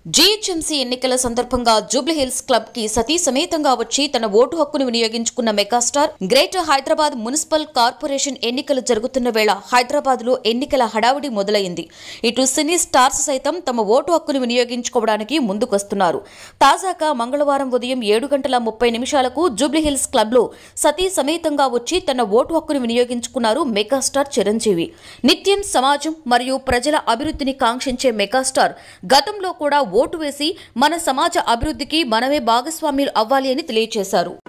GHMC ఎన్నికల సందర్భంగా Jubilee Hills club కి సతీ సమేతంగా వచ్చి తన ఓటు హక్కును వినియోగించుకున్న megastar greater Hyderabad municipal corporation ఎన్నికలు జరుగుతున్న వేళ హైదరాబాద్ లో ఎన్నికల హడావుడి మొదలైంది ఇటు సినీ స్టార్స్ సైతం తమ ఓటు హక్కును వినియోగించుకోవడానికి ముందుకొస్తున్నారు తాజాగా మంగళవారం ఉదయం ఏడు గంటల ముప్పై నిమిషాలకు జూబ్లీహిల్స్ క్లబ్ లో సతీ సమేతంగా వచ్చి తన ఓటు హక్కును వినియోగించుకున్నారు మెగాస్టార్ చిరంజీవి నిత్యం సమాజం మరియు ప్రజల అభివృద్ధిని కాంక్షించే మెగాస్టార్ గతంలో కూడా ఓటు వేసి మన సమాజ అభివృద్ధికి మనమే భాగస్వామ్యులు అవ్వాలి అని తెలియజేశారు